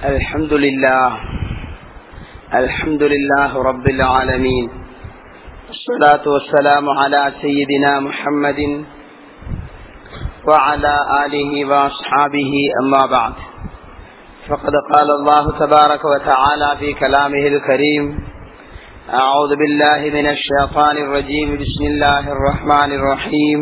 الحمد لله الحمد لله رب العالمين الصلاة والسلام على سيدنا محمد وعلى آله وأصحابه أما بعد فقد قال الله تبارك وتعالى في كلامه الكريم أعوذ بالله من الشيطان الرجيم بسم الله الرحمن الرحيم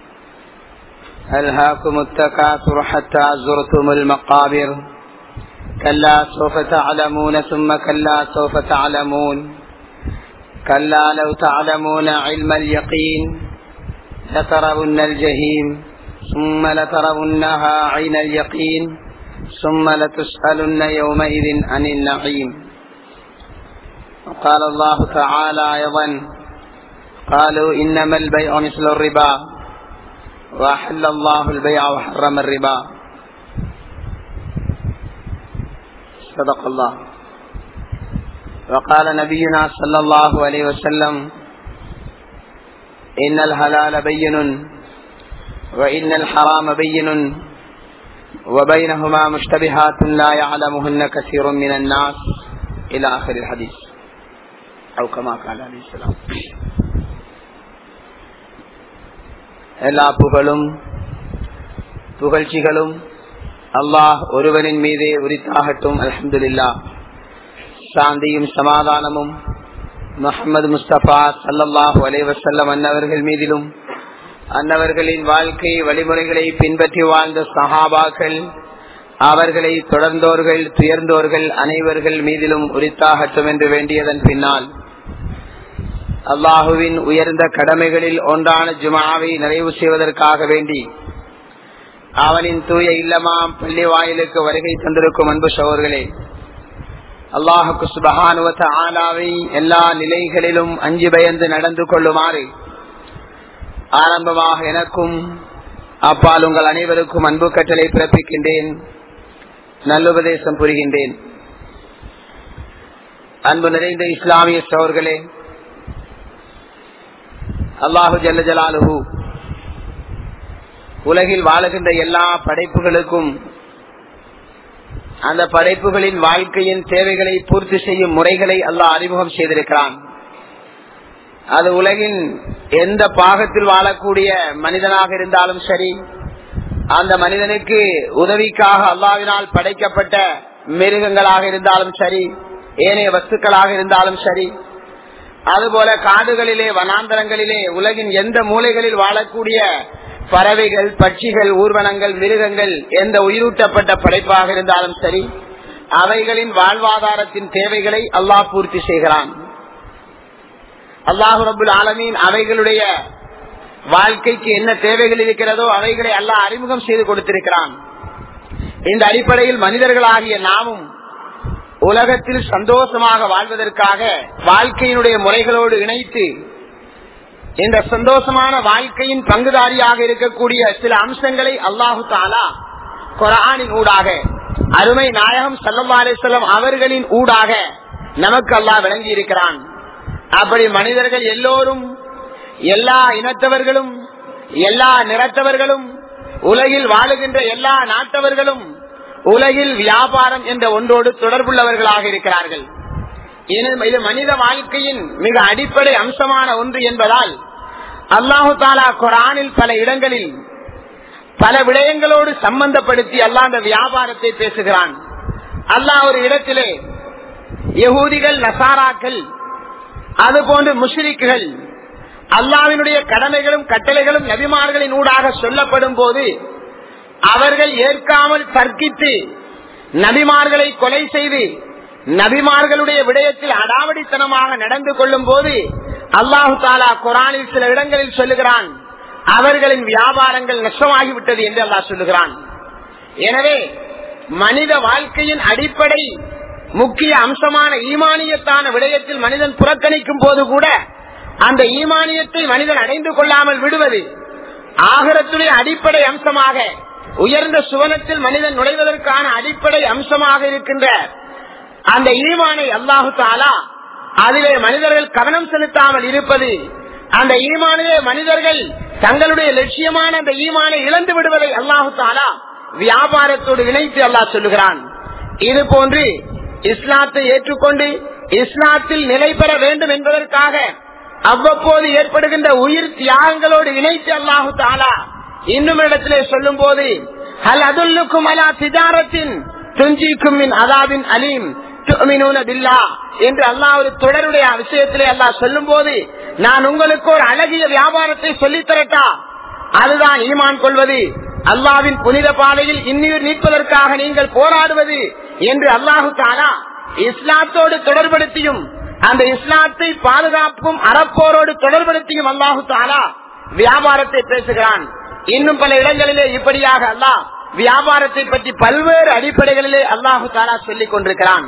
ألهاكم التكاثر حتى زرتم المقابر كلا سوف تعلمون ثم كلا سوف تعلمون كلا لو تعلمون علم اليقين لترون الجحيم ثم لترونها عين اليقين ثم لتسألن يومئذ عن النعيم وقال الله تعالى أيضا قالوا إنما البيع مثل الربا وأحل الله البيع وحرم الربا صدق الله وقال نبينا صلى الله عليه وسلم إن الحلال بين وإن الحرام بين وبينهما مشتبهات لا يعلمهن كثير من الناس إلى آخر الحديث أو كما قال عليه السلام எல்லா புகழும் புகழ்ச்சிகளும் அல்லாஹ் ஒருவனின் மீதே உரித்தாகட்டும் அலமதுல்லா சாந்தியும் சமாதானமும் முகமது முஸ்தபா சல்லல்லாஹு அலைவசல்லம் அன்னவர்கள் மீதிலும் அன்னவர்களின் வாழ்க்கை வழிமுறைகளை பின்பற்றி வாழ்ந்த சஹாபாக்கள் அவர்களை தொடர்ந்தோர்கள் துயர்ந்தோர்கள் அனைவர்கள் மீதிலும் உரித்தாகட்டும் என்று வேண்டியதன் பின்னால் அல்லாஹுவின் உயர்ந்த கடமைகளில் ஒன்றான ஜுமாவை நிறைவு செய்வதற்காக வேண்டி அவனின் தூய இல்லமாம் பள்ளி வாயிலுக்கு வருகை தந்திருக்கும் அன்பு சோர்களே அல்லாஹுக்கு சுபகானுவத்த ஆலாவை எல்லா நிலைகளிலும் அஞ்சு பயந்து நடந்து கொள்ளுமாறு ஆரம்பமாக எனக்கும் அப்பால் உங்கள் அனைவருக்கும் அன்பு கட்டளை பிறப்பிக்கின்றேன் நல்லுபதேசம் புரிகின்றேன் அன்பு நிறைந்த இஸ்லாமிய சோர்களே அல்லாஹு ஜல்ல ஜலாலுஹு உலகில் வாழுகின்ற எல்லா படைப்புகளுக்கும் அந்த படைப்புகளின் வாழ்க்கையின் தேவைகளை பூர்த்தி செய்யும் முறைகளை அல்லாஹ் அறிமுகம் செய்திருக்கிறான் அது உலகின் எந்த பாகத்தில் வாழக்கூடிய மனிதனாக இருந்தாலும் சரி அந்த மனிதனுக்கு உதவிக்காக அல்லாவினால் படைக்கப்பட்ட மிருகங்களாக இருந்தாலும் சரி ஏனைய வஸ்துக்களாக இருந்தாலும் சரி அதுபோல காடுகளிலே வனாந்தரங்களிலே உலகின் எந்த மூலைகளில் வாழக்கூடிய பறவைகள் பட்சிகள் ஊர்வனங்கள் மிருகங்கள் எந்த உயிரூட்டப்பட்ட படைப்பாக இருந்தாலும் சரி அவைகளின் வாழ்வாதாரத்தின் தேவைகளை அல்லாஹ் பூர்த்தி செய்கிறான் அல்லாஹு ரபுல் ஆலமீன் அவைகளுடைய வாழ்க்கைக்கு என்ன தேவைகள் இருக்கிறதோ அவைகளை அல்லாஹ் அறிமுகம் செய்து கொடுத்திருக்கிறான் இந்த அடிப்படையில் மனிதர்களாகிய நாமும் உலகத்தில் சந்தோஷமாக வாழ்வதற்காக வாழ்க்கையினுடைய முறைகளோடு இணைத்து இந்த சந்தோஷமான வாழ்க்கையின் பங்குதாரியாக இருக்கக்கூடிய சில அம்சங்களை அல்லாஹு தாலா குரானின் ஊடாக அருமை நாயகம் சல்லா அலிசல்லம் அவர்களின் ஊடாக நமக்கு அல்லாஹ் விளங்கி இருக்கிறான் அப்படி மனிதர்கள் எல்லோரும் எல்லா இனத்தவர்களும் எல்லா நிறத்தவர்களும் உலகில் வாழுகின்ற எல்லா நாட்டவர்களும் உலகில் வியாபாரம் என்ற ஒன்றோடு தொடர்புள்ளவர்களாக இருக்கிறார்கள் இது மனித வாழ்க்கையின் மிக அடிப்படை அம்சமான ஒன்று என்பதால் அல்லாஹு தாலா குரானில் பல இடங்களில் பல விடயங்களோடு சம்பந்தப்படுத்தி அல்லாஹ் அந்த வியாபாரத்தை பேசுகிறான் அல்லாஹ் ஒரு இடத்திலே யகூதிகள் நசாராக்கள் அதுபோன்று முஷ்ரிக்குகள் அல்லாவினுடைய கடமைகளும் கட்டளைகளும் நபிமார்களின் ஊடாக சொல்லப்படும் போது அவர்கள் ஏற்காமல் தர்க்கித்து நபிமார்களை கொலை செய்து நபிமார்களுடைய விடயத்தில் அடாவடித்தனமாக நடந்து கொள்ளும் போது அல்லாஹு தாலா குரானில் சில இடங்களில் சொல்லுகிறான் அவர்களின் வியாபாரங்கள் நஷ்டமாகிவிட்டது என்று அல்லாஹ் சொல்லுகிறான் எனவே மனித வாழ்க்கையின் அடிப்படை முக்கிய அம்சமான ஈமானியத்தான விடயத்தில் மனிதன் புறக்கணிக்கும் போது கூட அந்த ஈமானியத்தை மனிதன் அடைந்து கொள்ளாமல் விடுவது ஆகரத்துடைய அடிப்படை அம்சமாக உயர்ந்த சுவனத்தில் மனிதன் நுழைவதற்கான அடிப்படை அம்சமாக இருக்கின்ற அந்த ஈமானை அல்லாஹு தாலா அதிலே மனிதர்கள் கவனம் செலுத்தாமல் இருப்பது அந்த ஈமானிலே மனிதர்கள் தங்களுடைய லட்சியமான அந்த ஈமானை இழந்து விடுவதை அல்லாஹு தாலா வியாபாரத்தோடு இணைத்து அல்லாஹ் சொல்லுகிறான் இது போன்று இஸ்லாத்தை ஏற்றுக்கொண்டு இஸ்லாத்தில் நிலை பெற வேண்டும் என்பதற்காக அவ்வப்போது ஏற்படுகின்ற உயிர் தியாகங்களோடு இணைத்து அல்லாஹு தாலா இன்னும் இடத்திலே சொல்லும் போது ஹல் அதுல்லுக்கும் அலா திஜாரத்தின் துஞ்சிக்கும் அதாவின் அலீம் என்று அல்லாஹ் ஒரு தொடருடைய விஷயத்திலே அல்லாஹ் சொல்லும் போது நான் உங்களுக்கு ஒரு அழகிய வியாபாரத்தை சொல்லித் தரட்டா அதுதான் ஈமான் கொள்வது அல்லாவின் புனித பாதையில் இன்னுயிர் நீட்பதற்காக நீங்கள் போராடுவது என்று அல்லாஹு தாலா இஸ்லாத்தோடு தொடர்படுத்தியும் அந்த இஸ்லாத்தை பாதுகாப்பும் அறப்போரோடு தொடர்படுத்தியும் அல்லாஹு தாலா வியாபாரத்தை பேசுகிறான் இன்னும் பல இடங்களிலே இப்படியாக அல்லாஹ் வியாபாரத்தை பற்றி பல்வேறு அடிப்படைகளிலே அல்லாஹு தாலா சொல்லிக் கொண்டிருக்கிறான்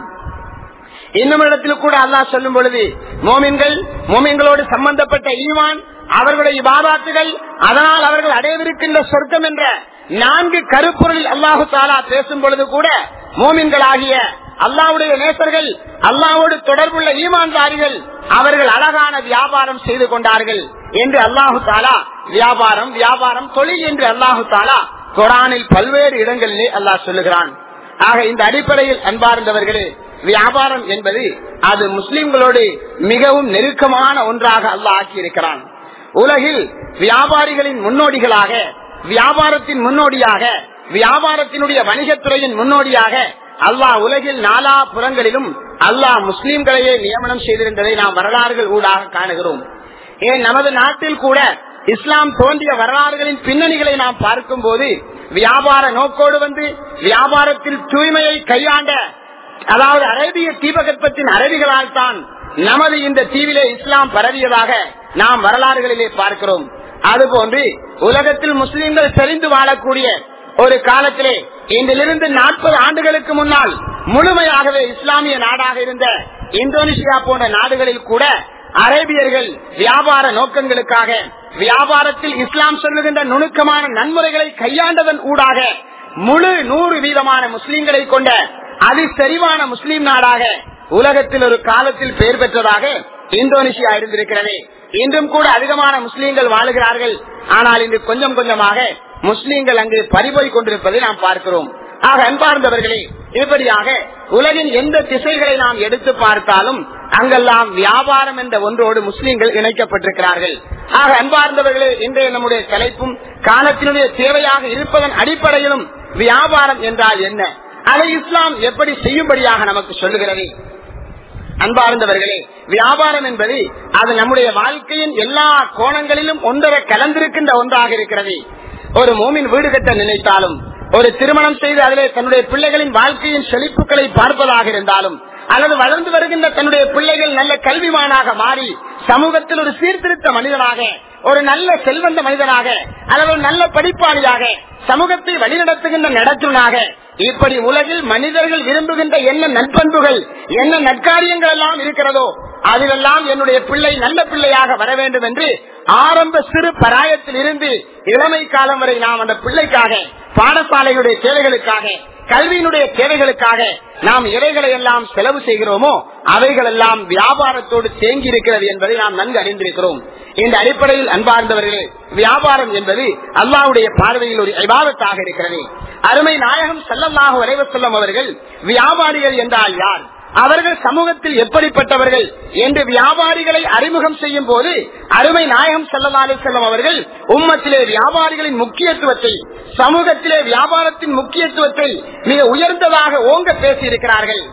இன்னும் இடத்தில் கூட அல்லாஹ் சொல்லும் பொழுது மோமின்கள் மோமின்களோடு சம்பந்தப்பட்ட ஈவான் அவர்களுடைய இபாதாத்துகள் அதனால் அவர்கள் அடையவிருக்கின்ற சொர்க்கம் என்ற நான்கு கருப்பொருளில் அல்லாஹு தாலா பேசும் பொழுது கூட மோமின்களாகிய அல்லாவுடைய நேசர்கள் அல்லாவோடு தொடர்புள்ள ஈமான்தாரிகள் அவர்கள் அழகான வியாபாரம் செய்து கொண்டார்கள் என்று அல்லாஹு தாலா வியாபாரம் வியாபாரம் தொழில் என்று அல்லாஹு தாலா குரானில் பல்வேறு இடங்களிலே அல்லாஹ் சொல்லுகிறான் ஆக இந்த அடிப்படையில் அன்பார்ந்தவர்களே வியாபாரம் என்பது அது முஸ்லிம்களோடு மிகவும் நெருக்கமான ஒன்றாக அல்லாஹ் ஆக்கியிருக்கிறான் உலகில் வியாபாரிகளின் முன்னோடிகளாக வியாபாரத்தின் முன்னோடியாக வியாபாரத்தினுடைய வணிகத்துறையின் முன்னோடியாக அல்லாஹ் உலகில் நாலா புறங்களிலும் அல்லாஹ் முஸ்லிம்களையே நியமனம் செய்திருந்ததை நாம் வரலாறுகள் ஊடாக காணுகிறோம் ஏன் நமது நாட்டில் கூட இஸ்லாம் தோன்றிய வரலாறுகளின் பின்னணிகளை நாம் பார்க்கும் போது வியாபார நோக்கோடு வந்து வியாபாரத்தில் தூய்மையை கையாண்ட அதாவது அரேபிய தீபகற்பத்தின் அரபிகளால் தான் நமது இந்த தீவிலே இஸ்லாம் பரவியதாக நாம் வரலாறுகளிலே பார்க்கிறோம் அதுபோன்று உலகத்தில் முஸ்லிம்கள் செறிந்து வாழக்கூடிய ஒரு காலத்திலே இன்றிலிருந்து நாற்பது ஆண்டுகளுக்கு முன்னால் முழுமையாகவே இஸ்லாமிய நாடாக இருந்த இந்தோனேஷியா போன்ற நாடுகளில் கூட அரேபியர்கள் வியாபார நோக்கங்களுக்காக வியாபாரத்தில் இஸ்லாம் சொல்லுகின்ற நுணுக்கமான நன்முறைகளை கையாண்டதன் ஊடாக முழு நூறு வீதமான முஸ்லிம்களை கொண்ட அதிசெறிவான முஸ்லிம் நாடாக உலகத்தில் ஒரு காலத்தில் பெயர் பெற்றதாக இந்தோனேஷியா இருந்திருக்கிறது இன்றும் கூட அதிகமான முஸ்லீம்கள் வாழுகிறார்கள் ஆனால் இன்று கொஞ்சம் கொஞ்சமாக முஸ்லீம்கள் அங்கு பறிபோய் கொண்டிருப்பதை நாம் பார்க்கிறோம் ஆக அன்பார்ந்தவர்களே இப்படியாக உலகின் எந்த திசைகளை நாம் எடுத்து பார்த்தாலும் அங்கெல்லாம் வியாபாரம் என்ற ஒன்றோடு முஸ்லீம்கள் இணைக்கப்பட்டிருக்கிறார்கள் ஆக அன்பார்ந்தவர்களே இன்றைய நம்முடைய தலைப்பும் காலத்தினுடைய தேவையாக இருப்பதன் அடிப்படையிலும் வியாபாரம் என்றால் என்ன அதை இஸ்லாம் எப்படி செய்யும்படியாக நமக்கு சொல்லுகிறது அன்பார்ந்தவர்களே வியாபாரம் என்பது அது நம்முடைய வாழ்க்கையின் எல்லா கோணங்களிலும் ஒன்றரை கலந்திருக்கின்ற ஒன்றாக இருக்கிறது ஒரு மோமின் வீடு கட்ட நினைத்தாலும் ஒரு திருமணம் செய்து அதிலே தன்னுடைய பிள்ளைகளின் வாழ்க்கையின் செழிப்புகளை பார்ப்பதாக இருந்தாலும் அல்லது வளர்ந்து வருகின்ற தன்னுடைய பிள்ளைகள் நல்ல கல்விமானாக மாறி சமூகத்தில் ஒரு சீர்திருத்த மனிதனாக ஒரு நல்ல செல்வந்த மனிதனாக அல்லது ஒரு நல்ல படிப்பாளியாக சமூகத்தை வழிநடத்துகின்ற நடத்துனாக இப்படி உலகில் மனிதர்கள் விரும்புகின்ற என்ன நற்பண்புகள் என்ன நற்காரியங்கள் எல்லாம் இருக்கிறதோ அதிலெல்லாம் என்னுடைய பிள்ளை நல்ல பிள்ளையாக வர வேண்டும் என்று ஆரம்ப சிறு பராயத்தில் இருந்து இளமை காலம் வரை நாம் அந்த பிள்ளைக்காக பாடசாலைகளுடைய தேவைகளுக்காக கல்வியினுடைய தேவைகளுக்காக நாம் எவைகளை எல்லாம் செலவு செய்கிறோமோ அவைகள் எல்லாம் வியாபாரத்தோடு தேங்கி இருக்கிறது என்பதை நாம் நன்கு அறிந்திருக்கிறோம் இந்த அடிப்படையில் அன்பார்ந்தவர்களே வியாபாரம் என்பது அல்லாவுடைய பார்வையில் ஒரு விவாதத்தாக இருக்கிறது அருமை நாயகம் செல்லல்லாக வரைவ செல்லும் அவர்கள் வியாபாரிகள் என்றால் யார் அவர்கள் சமூகத்தில் எப்படிப்பட்டவர்கள் என்று வியாபாரிகளை அறிமுகம் செய்யும் போது அருமை நாயகம் செல்லலாலே செல்லும் அவர்கள் உம்மத்திலே வியாபாரிகளின் முக்கியத்துவத்தை சமூகத்திலே வியாபாரத்தின் முக்கியத்துவத்தை மிக உயர்ந்ததாக ஓங்க பேசியிருக்கிறார்கள்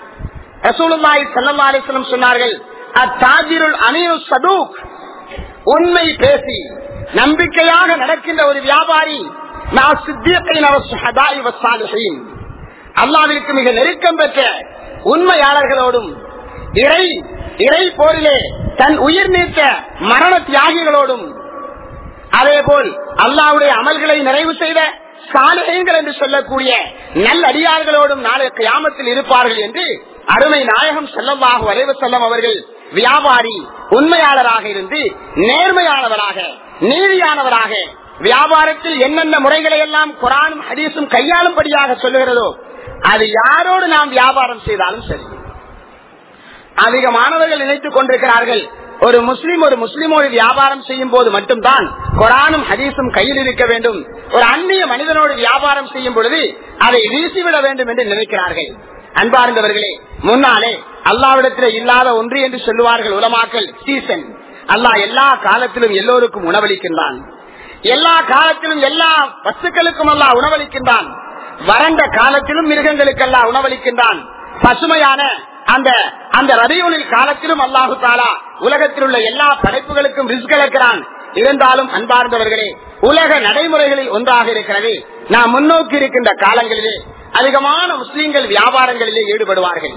ரசூலுல்லாய் செல்லல்லா அலிஸ்லம் சொன்னார்கள் அத்தாஜிருள் அணியு சதூக் உண்மை பேசி நம்பிக்கையாக நடக்கின்ற ஒரு வியாபாரி அல்லாவிற்கு மிக நெருக்கம் பெற்ற உண்மையாளர்களோடும் இறை இறை போரிலே தன் உயிர் நீத்த மரண தியாகிகளோடும் அதே போல் அல்லாவுடைய அமல்களை நிறைவு செய்த சாலைகள் என்று சொல்லக்கூடிய நல்ல அடியார்களோடும் நாளை கியாமத்தில் இருப்பார்கள் என்று அருமை நாயகம் செல்லவாக வரைவு செல்லம் அவர்கள் வியாபாரி உண்மையாளராக இருந்து நேர்மையானவராக நீதியானவராக வியாபாரத்தில் என்னென்ன முறைகளை எல்லாம் குரானும் ஹதீஸும் கையாளும்படியாக சொல்லுகிறதோ அது யாரோடு நாம் வியாபாரம் செய்தாலும் சரி அதிகமானவர்கள் நினைத்துக் கொண்டிருக்கிறார்கள் ஒரு முஸ்லீம் ஒரு முஸ்லீமோடு வியாபாரம் செய்யும் போது மட்டும்தான் குரானும் ஹதீஸும் கையில் இருக்க வேண்டும் ஒரு அந்நிய மனிதனோடு வியாபாரம் செய்யும் பொழுது அதை வீசிவிட வேண்டும் என்று நினைக்கிறார்கள் அன்பார்ந்தவர்களே முன்னாலே அல்லாவிடத்தில் இல்லாத ஒன்று என்று சொல்லுவார்கள் உலமாக்கல் சீசன் அல்லாஹ் எல்லா காலத்திலும் எல்லோருக்கும் உணவளிக்கின்றான் எல்லா காலத்திலும் எல்லா வஸ்துக்களுக்கும் அல்லாஹ் உணவளிக்கின்றான் வறண்ட காலத்திலும் மிருகங்களுக்கெல்லாம் உணவளிக்கின்றான் பசுமையான அந்த அந்த ரபியுலில் காலத்திலும் அல்லாஹு தாலா உலகத்தில் உள்ள எல்லா படைப்புகளுக்கும் ரிஸ்க் அளிக்கிறான் இருந்தாலும் அன்பார்ந்தவர்களே உலக நடைமுறைகளில் ஒன்றாக இருக்கிறது நாம் முன்னோக்கி இருக்கின்ற காலங்களிலே அதிகமான முஸ்லீம்கள் வியாபாரங்களிலே ஈடுபடுவார்கள்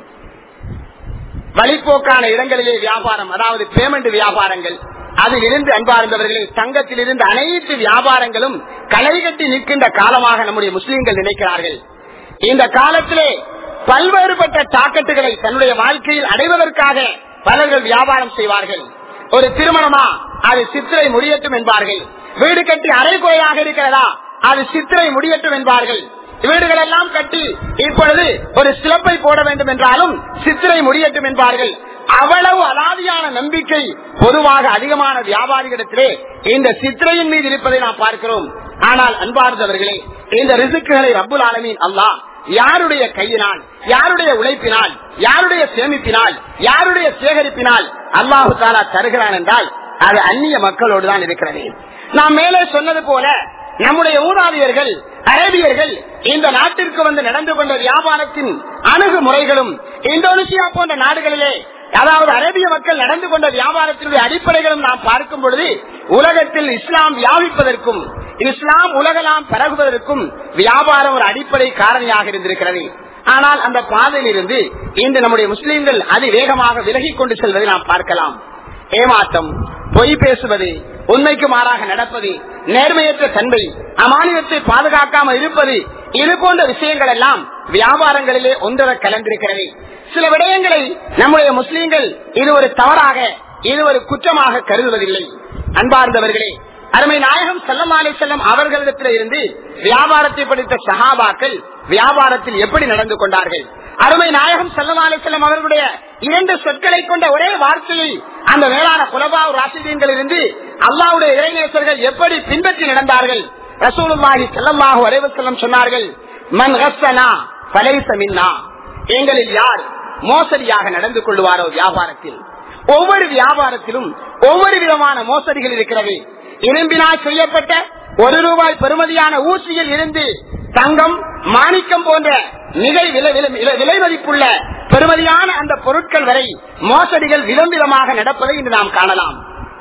வழிப்போக்கான இடங்களிலே வியாபாரம் அதாவது பேமெண்ட் வியாபாரங்கள் அதில் இருந்து அன்பார்ந்தவர்களே தங்கத்தில் இருந்து அனைத்து வியாபாரங்களும் களை கட்டி நிற்கின்ற காலமாக நம்முடைய முஸ்லீம்கள் நினைக்கிறார்கள் இந்த காலத்திலே பல்வேறுபட்ட டாக்கெட்டுகளை தன்னுடைய வாழ்க்கையில் அடைவதற்காக பலர்கள் வியாபாரம் செய்வார்கள் ஒரு திருமணமா அது சித்திரை முடியட்டும் என்பார்கள் வீடு கட்டி அரைக்குறையாக இருக்கிறதா அது சித்திரை முடியட்டும் என்பார்கள் வீடுகள் எல்லாம் கட்டி இப்பொழுது ஒரு சிறப்பை போட வேண்டும் என்றாலும் சித்திரை முடியட்டும் என்பார்கள் அவ்வளவு அலாதியான நம்பிக்கை பொதுவாக அதிகமான வியாபாரிகளிடத்திலே இந்த சித்திரையின் மீது இருப்பதை நாம் பார்க்கிறோம் ஆனால் அன்பார்ந்தவர்களே இந்த ரிசுக்குகளை ரப்புல் ஆலமீன் அல்லாஹ் யாருடைய கையினால் யாருடைய உழைப்பினால் யாருடைய சேமிப்பினால் யாருடைய சேகரிப்பினால் அல்லாஹு தாலா தருகிறான் என்றால் அது அந்நிய மக்களோடு தான் இருக்கிறது நாம் மேலே சொன்னது போல நம்முடைய ஊராதியர்கள் அரேபியர்கள் இந்த நாட்டிற்கு வந்து நடந்து கொண்ட வியாபாரத்தின் அணுகுமுறைகளும் இந்தோனேசியா போன்ற நாடுகளிலே அதாவது அரேபிய மக்கள் நடந்து கொண்ட வியாபாரத்தினுடைய அடிப்படைகளும் நாம் பார்க்கும் பொழுது உலகத்தில் இஸ்லாம் வியாபிப்பதற்கும் இஸ்லாம் உலகலாம் பரகுவதற்கும் வியாபாரம் ஒரு அடிப்படை காரணியாக இருந்திருக்கிறது ஆனால் அந்த பாதையில் இருந்து இன்று நம்முடைய முஸ்லீம்கள் அதிவேகமாக விலகிக் கொண்டு செல்வதை நாம் பார்க்கலாம் ஏமாற்றம் பொய் பேசுவது உண்மைக்கு மாறாக நடப்பது நேர்மையற்ற தன்மை அமானியத்தை பாதுகாக்காமல் இருப்பது இது போன்ற விஷயங்கள் எல்லாம் வியாபாரங்களிலே ஒன்றரை கலந்திருக்கிறது சில விடயங்களை நம்முடைய முஸ்லீம்கள் இது ஒரு தவறாக இது ஒரு குற்றமாக கருதுவதில்லை அன்பார்ந்தவர்களே அருமை நாயகம் செல்லமாலை செல்லம் அவர்களிடத்தில் இருந்து வியாபாரத்தை படித்த சஹாபாக்கள் வியாபாரத்தில் எப்படி நடந்து கொண்டார்கள் அருமை நாயகம் செல்லமாலை செல்லம் அவர்களுடைய இரண்டு சொற்களை கொண்ட ஒரே வார்த்தையை அந்த வேளாண் குலபா ராசிதீன்கள் இருந்து அல்லாவுடைய இளைஞர்கள் எப்படி பின்பற்றி நடந்தார்கள் ரசூலுல்லாஹி செல்லமாக வரைவு செல்லம் சொன்னார்கள் மன் ஹஸ்ஸனா பலைச மின்னா எங்களில் யார் மோசடியாக நடந்து கொள்வாரோ வியாபாரத்தில் ஒவ்வொரு வியாபாரத்திலும் ஒவ்வொரு விதமான மோசடிகள் இருக்கிறது இரும்பினால் செய்யப்பட்ட ஒரு ரூபாய் பெறுமதியான ஊசியில் இருந்து தங்கம் மாணிக்கம் போன்ற மிகை விலை விலை- விலை மதிப்புள்ள பெறுமதியான அந்த பொருட்கள் வரை மோசடிகள் விதம் நடப்பதை இன்று நாம் காணலாம்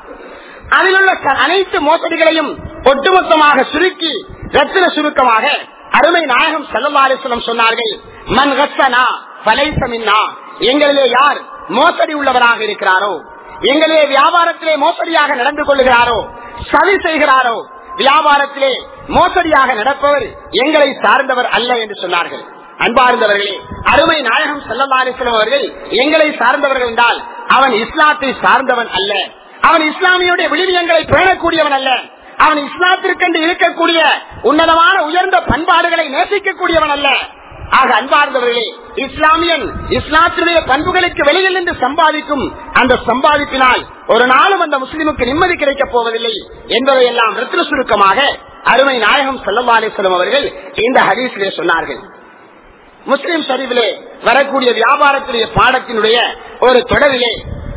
அதில் உள்ள க- அனைத்து மோசடிகளையும் ஒட்டுமொத்தமாக சுருக்கி ரத்தின சுருக்கமாக அருமை நாயகம் செல்லவாரிசனம் சொன்னார்கள் மன் ஹஸ்ஸனா பலைசமின்னா எங்களிலே யார் மோசடி உள்ளவராக இருக்கிறாரோ எங்களிலே வியாபாரத்திலே மோசடியாக நடந்து கொள்ளுகிறாரோ சதி செய்கிறாரோ வியாபாரத்திலே மோசடியாக நடப்பவர் எங்களை சார்ந்தவர் அல்ல என்று சொன்னார்கள் அன்பார்ந்தவர்களே அருமை நாயகம் செல்லவாரிசனம் அவர்கள் எங்களை சார்ந்தவர்கள் என்றால் அவன் இஸ்லாத்தை சார்ந்தவன் அல்ல அவன் இஸ்லாமியுடைய விழுமியங்களை பேணக்கூடியவன் அல்ல அவன் இஸ்லாத்திற்கென்று இருக்கக்கூடிய உன்னதமான உயர்ந்த பண்பாடுகளை நேசிக்கக்கூடியவன் அல்ல ஆக அன்பார்ந்தவர்களே இஸ்லாமியன் இஸ்லாத்தினுடைய பண்புகளுக்கு வெளியில் நின்று சம்பாதிக்கும் அந்த சம்பாதிப்பினால் ஒரு நாளும் அந்த முஸ்லிமுக்கு நிம்மதி கிடைக்கப் போவதில்லை என்பதை எல்லாம் ரத்ன சுருக்கமாக அருமை நாயகம் சல்லா அலிஸ்லாம் அவர்கள் இந்த ஹதீஸிலே சொன்னார்கள் முஸ்லிம் சரிவிலே வரக்கூடிய வியாபாரத்துடைய பாடத்தினுடைய ஒரு தொடரிலே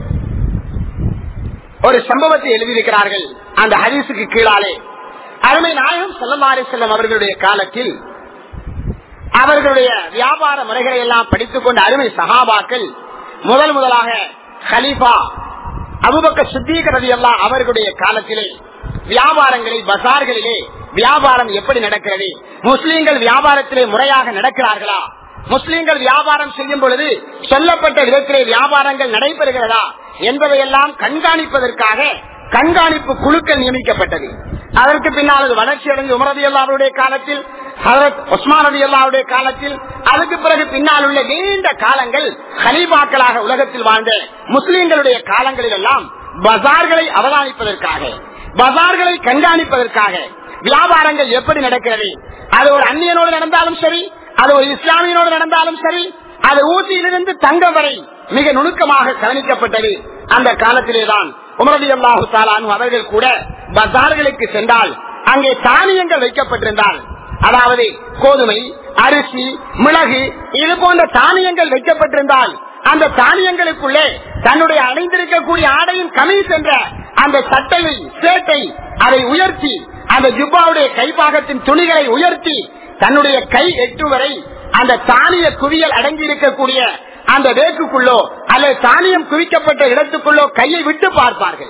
ஒரு சம்பவத்தை எழுதியிருக்கிறார்கள் அந்த ஹரிசுக்கு கீழாலே அருமை நாயகம் செல்லமாரி செல்லம் அவர்களுடைய காலத்தில் அவர்களுடைய வியாபார முறைகளை எல்லாம் படித்துக் கொண்ட அருமை சகாபாக்கள் முதல் முதலாக ஹலீஃபா அபுபக்க சுத்தீகரதி எல்லாம் அவர்களுடைய காலத்திலே வியாபாரங்களை பசார்களிலே வியாபாரம் எப்படி நடக்கிறது முஸ்லீம்கள் வியாபாரத்திலே முறையாக நடக்கிறார்களா முஸ்லீம்கள் வியாபாரம் செய்யும் பொழுது சொல்லப்பட்ட விதத்திலே வியாபாரங்கள் நடைபெறுகிறதா என்பதையெல்லாம் கண்காணிப்பதற்காக கண்காணிப்பு குழுக்கள் நியமிக்கப்பட்டது அதற்கு பின்னால் அது வளர்ச்சி அடைந்து உமரதி அல்லாவுடைய காலத்தில் ஹசரத் உஸ்மான் அலி அல்லாவுடைய காலத்தில் அதுக்கு பிறகு பின்னால் உள்ள நீண்ட காலங்கள் ஹலீபாக்களாக உலகத்தில் வாழ்ந்த முஸ்லீம்களுடைய காலங்களில் எல்லாம் பஜார்களை அவதானிப்பதற்காக பஜார்களை கண்காணிப்பதற்காக வியாபாரங்கள் எப்படி நடக்கிறது அது ஒரு அந்நியனோடு நடந்தாலும் சரி அது ஒரு இஸ்லாமியனோடு நடந்தாலும் சரி அது ஊட்டியிலிருந்து தங்கம் வரை மிக நுணுக்கமாக கவனிக்கப்பட்டது அந்த காலத்திலேதான் உமரதி அல்லாஹு தாலானு அவர்கள் கூட பஜார்களுக்கு சென்றால் அங்கே தானியங்கள் வைக்கப்பட்டிருந்தால் அதாவது கோதுமை அரிசி மிளகு இது போன்ற தானியங்கள் வைக்கப்பட்டிருந்தால் அந்த தானியங்களுக்குள்ளே தன்னுடைய அடைந்திருக்கக்கூடிய ஆடையின் கமிஸ் என்ற அந்த சட்டையை சேட்டை அதை உயர்த்தி அந்த ஜுப்பாவுடைய கைப்பாகத்தின் துணிகளை உயர்த்தி தன்னுடைய கை எட்டு வரை அந்த தானிய குவியல் அடங்கி இருக்கக்கூடிய அந்த வேக்குக்குள்ளோ அல்லது தானியம் குவிக்கப்பட்ட இடத்துக்குள்ளோ கையை விட்டு பார்ப்பார்கள்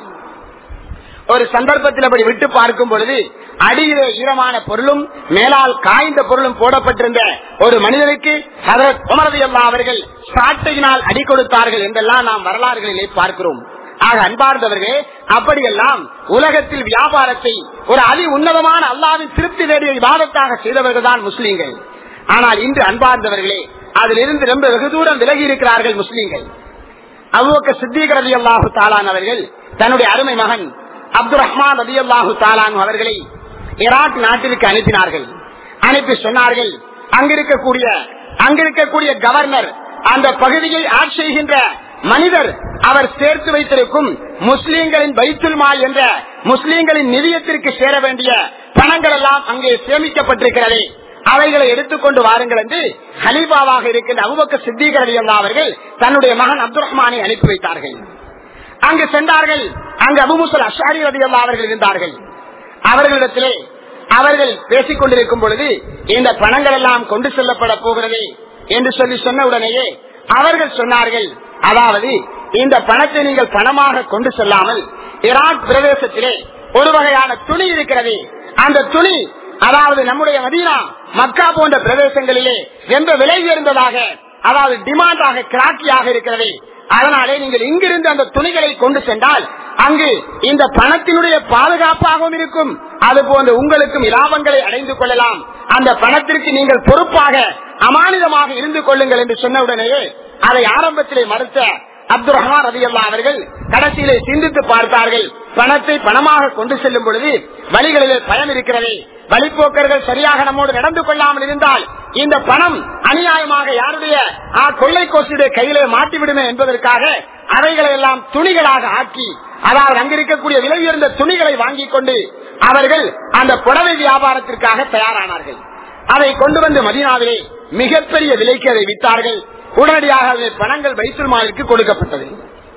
ஒரு சந்தர்ப்பத்தில் அப்படி விட்டு பார்க்கும் பொழுது அடியிலே ஈரமான பொருளும் மேலால் காய்ந்த பொருளும் போடப்பட்டிருந்த ஒரு மனிதனுக்கு ஹதரத் உமரது அல்லா அவர்கள் சாட்டையினால் அடி கொடுத்தார்கள் என்றெல்லாம் நாம் வரலாறுகளிலே பார்க்கிறோம் ஆக அன்பார்ந்தவர்களே அப்படியெல்லாம் உலகத்தில் வியாபாரத்தை ஒரு அதி உன்னதமான அல்லாவின் திருப்தி நேடிய விவாதத்தாக செய்தவர்கள் தான் முஸ்லீம்கள் ஆனால் இன்று அன்பார்ந்தவர்களே அதிலிருந்து ரொம்ப வெகு தூரம் விலகி இருக்கிறார்கள் முஸ்லீம்கள் அவ்வக்க சித்திக் ரதி அல்லாஹு தாலான் அவர்கள் தன்னுடைய அருமை மகன் அப்துல் ரஹ்மான் ரதி அல்லாஹு தாலான் அவர்களை ஈராக் நாட்டிற்கு அனுப்பினார்கள் அனுப்பி சொன்னார்கள் அங்கிருக்கக்கூடிய அங்கிருக்கக்கூடிய கவர்னர் அந்த பகுதியை ஆட்சி செய்கின்ற மனிதர் அவர் சேர்த்து வைத்திருக்கும் முஸ்லீம்களின் பைத்துல் மால் என்ற முஸ்லீம்களின் நிதியத்திற்கு சேர வேண்டிய பணங்கள் எல்லாம் அங்கே சேமிக்கப்பட்டிருக்கிறது அவைகளை எடுத்துக்கொண்டு வாருங்கள் என்று ஹலீபாவாக இருக்கின்ற அவுபக்க சித்திகரடி அவர்கள் தன்னுடைய மகன் அப்துல் ரஹ்மானை அனுப்பி வைத்தார்கள் அங்கு சென்றார்கள் அங்கு அபுமுசல் அஷாரி ரதி அவர்கள் இருந்தார்கள் அவர்களிடத்திலே அவர்கள் பேசிக் கொண்டிருக்கும் பொழுது இந்த பணங்கள் எல்லாம் கொண்டு செல்லப்பட போகிறது என்று சொல்லி சொன்ன உடனேயே அவர்கள் சொன்னார்கள் அதாவது இந்த பணத்தை நீங்கள் பணமாக கொண்டு செல்லாமல் ஈராக் பிரதேசத்திலே ஒரு வகையான துணி இருக்கிறது அந்த துணி அதாவது நம்முடைய மதீனா மக்கா போன்ற பிரதேசங்களிலே எந்த விலை உயர்ந்ததாக அதாவது டிமாண்டாக கிராக்கியாக இருக்கிறது அதனாலே நீங்கள் இங்கிருந்து அந்த துணிகளை கொண்டு சென்றால் அங்கு இந்த பணத்தினுடைய பாதுகாப்பாகவும் இருக்கும் அது போன்ற உங்களுக்கும் இலாபங்களை அடைந்து கொள்ளலாம் அந்த பணத்திற்கு நீங்கள் பொறுப்பாக அமானிதமாக இருந்து கொள்ளுங்கள் என்று சொன்ன உடனேயே அதை ஆரம்பத்திலே மறுத்த அப்துல் ரஹ்மான் ரதி அவர்கள் கடைசியிலே சிந்தித்து பார்த்தார்கள் பணத்தை பணமாக கொண்டு செல்லும் பொழுது வழிகளிலே பயன் இருக்கிறது வழிபோக்கர்கள் சரியாக நம்மோடு நடந்து கொள்ளாமல் இருந்தால் இந்த பணம் அநியாயமாக யாருடைய கொள்ளை கோசுடைய கையிலே மாட்டிவிடுமே என்பதற்காக அவைகளை எல்லாம் துணிகளாக ஆக்கி அதாவது அங்கிருக்கக்கூடிய விலை உயர்ந்த துணிகளை வாங்கிக் கொண்டு அவர்கள் அந்த புடவை வியாபாரத்திற்காக தயாரானார்கள் அதை கொண்டு வந்து மதினாவிலே மிகப்பெரிய விலைக்கு அதை வித்தார்கள் உடனடியாக பணங்கள் வைசூல் மாலுக்கு கொடுக்கப்பட்டது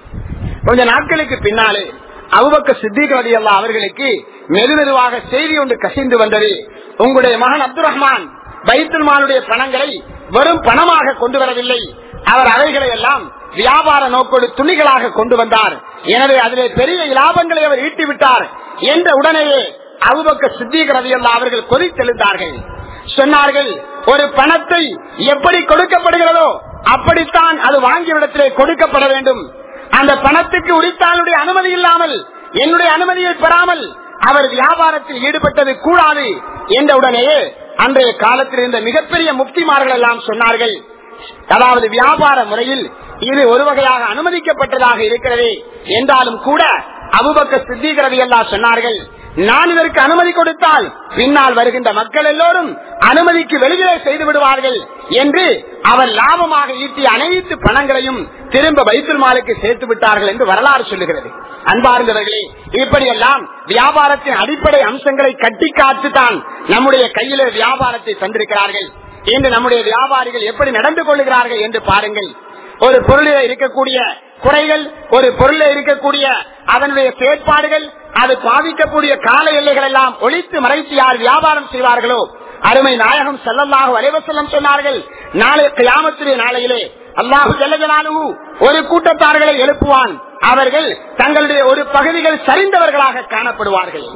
கொஞ்ச நாட்களுக்கு பின்னாலே அவுபக்க சித்திகரடி அல்லா அவர்களுக்கு மெது மெதுவாக செய்தி ஒன்று கசிந்து வந்தது உங்களுடைய மகன் அப்துல் ரஹ்மான் பைத்துல் மாலுடைய பணங்களை வெறும் பணமாக கொண்டு வரவில்லை அவர் அவைகளை எல்லாம் வியாபார நோக்கோடு துணிகளாக கொண்டு வந்தார் எனவே அதிலே பெரிய லாபங்களை அவர் ஈட்டிவிட்டார் என்ற உடனேயே அவுபக்க சித்திகரதி அல்லா அவர்கள் கொதித்தெழுந்தார்கள் சொன்னார்கள் ஒரு பணத்தை எப்படி கொடுக்கப்படுகிறதோ அப்படித்தான் அது வாங்கிய இடத்திலே கொடுக்கப்பட வேண்டும் அந்த பணத்துக்கு உரித்தானுடைய அனுமதி இல்லாமல் என்னுடைய அனுமதியை பெறாமல் அவர் வியாபாரத்தில் ஈடுபட்டது கூடாது என்ற உடனேயே அன்றைய காலத்தில் இருந்த மிகப்பெரிய முக்திமார்கள் எல்லாம் சொன்னார்கள் அதாவது வியாபார முறையில் இது ஒரு வகையாக அனுமதிக்கப்பட்டதாக இருக்கிறது என்றாலும் கூட அபுபக்க சித்திகரதி எல்லாம் சொன்னார்கள் நான் இதற்கு அனுமதி கொடுத்தால் பின்னால் வருகின்ற மக்கள் எல்லோரும் அனுமதிக்கு வெளியே செய்து விடுவார்கள் என்று அவர் லாபமாக ஈட்டிய அனைத்து பணங்களையும் திரும்ப வைத்துல் மாலுக்கு சேர்த்து விட்டார்கள் என்று வரலாறு சொல்லுகிறது அன்பார்ந்தவர்களே இப்படியெல்லாம் வியாபாரத்தின் அடிப்படை அம்சங்களை கட்டி காத்துத்தான் நம்முடைய கையிலே வியாபாரத்தை தந்திருக்கிறார்கள் இன்று நம்முடைய வியாபாரிகள் எப்படி நடந்து கொள்ளுகிறார்கள் என்று பாருங்கள் ஒரு பொருளில் இருக்கக்கூடிய குறைகள் ஒரு பொருளில் இருக்கக்கூடிய அதனுடைய செயற்பாடுகள் அது பாதிக்கக்கூடிய கால எல்லைகள் எல்லாம் ஒழித்து மறைத்து யார் வியாபாரம் செய்வார்களோ அருமை நாயகம் செல்லல்லாக வரைவசல்லம் சொன்னார்கள் நாளை கியாமத்துடைய நாளையிலே அல்லாஹு ஜல்லஜலானு ஒரு கூட்டத்தார்களை எழுப்புவான் அவர்கள் தங்களுடைய ஒரு பகுதிகள் சரிந்தவர்களாக காணப்படுவார்கள்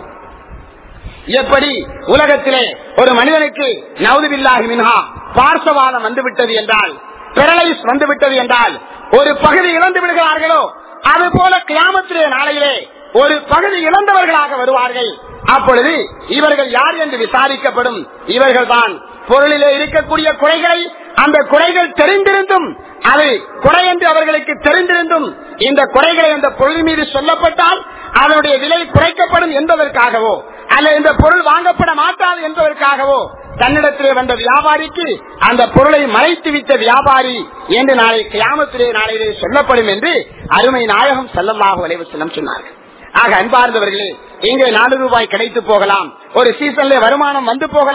எப்படி உலகத்திலே ஒரு மனிதனுக்கு நவுதுபில்லாஹி மின்ஹா பார்சவாதம் வந்துவிட்டது என்றால் பெரலைஸ் வந்துவிட்டது என்றால் ஒரு பகுதி இழந்து விடுகிறார்களோ அது போல கிராமத்திலே நாளையிலே ஒரு பகுதி இழந்தவர்களாக வருவார்கள் அப்பொழுது இவர்கள் யார் என்று விசாரிக்கப்படும் இவர்கள் தான் பொருளிலே இருக்கக்கூடிய குறைகளை அந்த குறைகள் தெரிந்திருந்தும் அது குறை என்று அவர்களுக்கு தெரிந்திருந்தும் இந்த குறைகளை அந்த பொருள் மீது சொல்லப்பட்டால் அதனுடைய விலை குறைக்கப்படும் என்பதற்காகவோ அல்ல இந்த பொருள் வாங்கப்பட மாட்டாது என்பதற்காகவோ தன்னிடத்திலே வந்த வியாபாரிக்கு அந்த பொருளை மறைத்து விட்ட வியாபாரி என்று நாளை கிராமத்திலே நாளையிலே சொல்லப்படும் என்று அருமை நாயகம் செல்லமாக விளைவு செல்லம் சொன்னார்கள் ஆக அன்பார்ந்தவர்களே இங்கே நாலு ரூபாய் கிடைத்து போகலாம் ஒரு சீசன்ல வருமானம் வந்து போகலாம்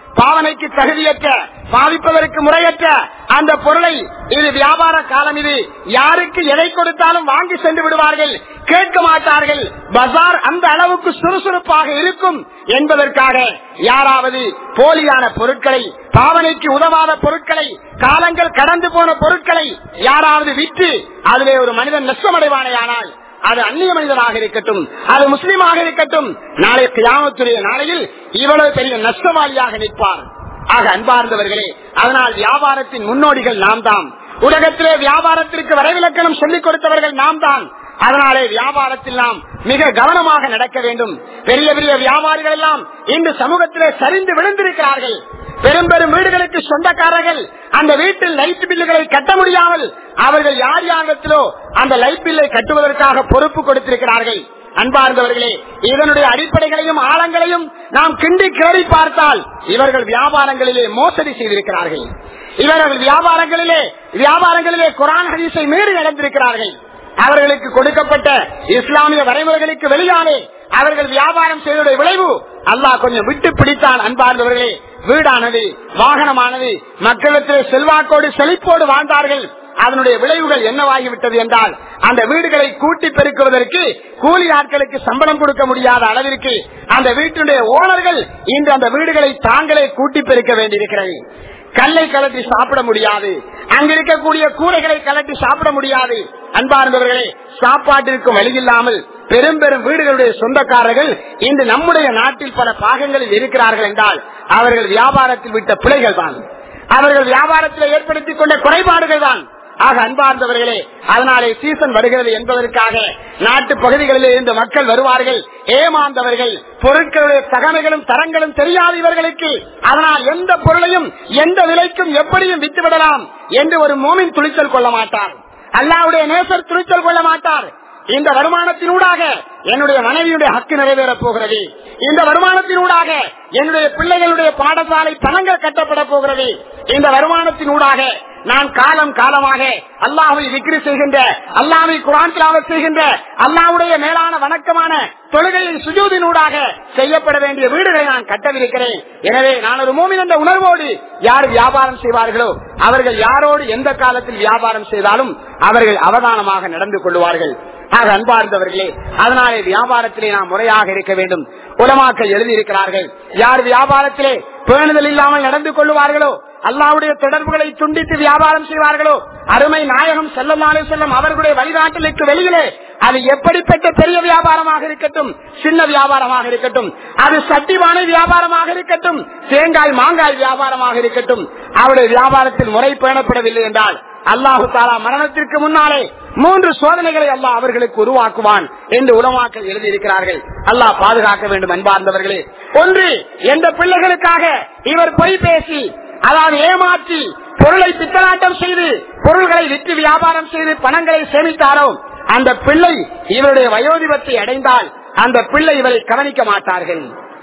பாவனைக்கு தகுதியற்ற பாவிப்பதற்கு முறையற்ற அந்த பொருளை இது வியாபார காலம் இது யாருக்கு எதை கொடுத்தாலும் வாங்கி சென்று விடுவார்கள் கேட்க மாட்டார்கள் பஜார் அந்த அளவுக்கு சுறுசுறுப்பாக இருக்கும் என்பதற்காக யாராவது போலியான பொருட்களை பாவனைக்கு உதவாத பொருட்களை காலங்கள் கடந்து போன பொருட்களை யாராவது விற்று அதிலே ஒரு மனிதன் நஷ்டமடைவானேயானால் அது அந்நிய மனிதனாக இருக்கட்டும் அது முஸ்லீமாக இருக்கட்டும் நாளை கியாமத்துடைய நாளையில் இவ்வளவு பெரிய நஷ்டவாளியாக நிற்பார் ஆக அன்பார்ந்தவர்களே அதனால் வியாபாரத்தின் முன்னோடிகள் நாம் தான் உலகத்திலே வியாபாரத்திற்கு வரைவிலக்கணம் சொல்லிக் கொடுத்தவர்கள் நாம் தான் அதனாலே வியாபாரத்தில் நாம் மிக கவனமாக நடக்க வேண்டும் பெரிய பெரிய வியாபாரிகள் எல்லாம் இன்று சமூகத்திலே சரிந்து விழுந்திருக்கிறார்கள் பெரும் பெரும் வீடுகளுக்கு சொந்தக்காரர்கள் அந்த வீட்டில் லைட் பில்லுகளை கட்ட முடியாமல் அவர்கள் யார் யாரிடத்திலோ அந்த லைட் பில்லை கட்டுவதற்காக பொறுப்பு கொடுத்திருக்கிறார்கள் அன்பார்ந்தவர்களே இதனுடைய அடிப்படைகளையும் ஆழங்களையும் நாம் கிண்டி கேடி பார்த்தால் இவர்கள் வியாபாரங்களிலே மோசடி செய்திருக்கிறார்கள் இவர்கள் வியாபாரங்களிலே வியாபாரங்களிலே குரான் ஹதீஸை மீறி நடந்திருக்கிறார்கள் அவர்களுக்கு கொடுக்கப்பட்ட இஸ்லாமிய வரைமுறைகளுக்கு வெளியானே அவர்கள் வியாபாரம் செய்வதை விளைவு அல்லாஹ் கொஞ்சம் விட்டு பிடித்தான் அன்பார்ந்தவர்களே வீடானது வாகனமானது மக்களிடத்திலே செல்வாக்கோடு செழிப்போடு வாழ்ந்தார்கள் அதனுடைய விளைவுகள் என்னவாகிவிட்டது என்றால் அந்த வீடுகளை கூட்டி பெருக்குவதற்கு கூலி ஆட்களுக்கு சம்பளம் கொடுக்க முடியாத அளவிற்கு அந்த வீட்டினுடைய ஓனர்கள் இன்று அந்த வீடுகளை தாங்களே கூட்டி பெருக்க வேண்டியிருக்கிறது கல்லை கலட்டி சாப்பிட முடியாது அங்க இருக்கக்கூடிய கூரைகளை கலட்டி சாப்பிட முடியாது அன்பார்ந்தவர்களே சாப்பாட்டிற்கு வழியில்லாமல் பெரும் பெரும் வீடுகளுடைய சொந்தக்காரர்கள் இன்று நம்முடைய நாட்டில் பல பாகங்களில் இருக்கிறார்கள் என்றால் அவர்கள் வியாபாரத்தில் விட்ட பிழைகள் தான் அவர்கள் வியாபாரத்தில் ஏற்படுத்திக் கொண்ட குறைபாடுகள் தான் ஆக அன்பார்ந்தவர்களே அதனாலே சீசன் வருகிறது என்பதற்காக நாட்டு பகுதிகளிலே இருந்து மக்கள் வருவார்கள் ஏமாந்தவர்கள் பொருட்களுடைய தகமைகளும் தரங்களும் தெரியாத இவர்களுக்கு அதனால் எந்த பொருளையும் எந்த விலைக்கும் எப்படியும் விட்டுவிடலாம் என்று ஒரு மோமின் துணிச்சல் கொள்ள மாட்டார் அல்லாவுடைய நேசர் துணிச்சல் கொள்ள மாட்டார் இந்த வருமானத்தினூடாக என்னுடைய மனைவியுடைய ஹக்கு நிறைவேறப் போகிறது இந்த வருமானத்தினூடாக என்னுடைய பிள்ளைகளுடைய பாடசாலை பணங்கள் கட்டப்பட போகிறது இந்த வருமானத்தினூடாக நான் காலம் காலமாக அல்லாஹை விக்ரி செய்கின்ற அல்லாவை குரான் திலாவத் செய்கின்ற அல்லாவுடைய மேலான வணக்கமான தொழுகையின் சுஜூதினூடாக செய்யப்பட வேண்டிய வீடுகளை நான் கட்டவிருக்கிறேன் எனவே நான் ஒரு மூமின் என்ற உணர்வோடு யார் வியாபாரம் செய்வார்களோ அவர்கள் யாரோடு எந்த காலத்தில் வியாபாரம் செய்தாலும் அவர்கள் அவதானமாக நடந்து கொள்வார்கள் ஆக அன்பார்ந்தவர்களே அதனாலே வியாபாரத்திலே நாம் முறையாக இருக்க வேண்டும் உலமாக்கள் எழுதியிருக்கிறார்கள் யார் வியாபாரத்திலே பேணுதல் இல்லாமல் நடந்து கொள்வார்களோ அல்லாவுடைய தொடர்புகளை துண்டித்து வியாபாரம் செய்வார்களோ அருமை நாயகம் செல்லமாலே செல்லும் அவர்களுடைய வழிகாட்டலுக்கு வெளியிலே அது எப்படிப்பட்ட பெரிய வியாபாரமாக இருக்கட்டும் சின்ன வியாபாரமாக இருக்கட்டும் அது சட்டிவானை வியாபாரமாக இருக்கட்டும் தேங்காய் மாங்காய் வியாபாரமாக இருக்கட்டும் அவருடைய வியாபாரத்தில் முறை பேணப்படவில்லை என்றால் அல்லாஹு தாலா மரணத்திற்கு முன்னாலே மூன்று சோதனைகளை அல்லாஹ் அவர்களுக்கு உருவாக்குவான் என்று உலமாக்கள் எழுதியிருக்கிறார்கள் அல்லாஹ் பாதுகாக்க வேண்டும் அன்பார்ந்தவர்களே ஒன்று எந்த பிள்ளைகளுக்காக இவர் பொய் பேசி அதாவது ஏமாற்றி பொருளை பித்தலாட்டம் செய்து பொருள்களை விற்று வியாபாரம் செய்து பணங்களை சேமித்தாரோ அந்த பிள்ளை இவருடைய வயோதிபத்தை அடைந்தால் அந்த பிள்ளை இவரை கவனிக்க மாட்டார்கள்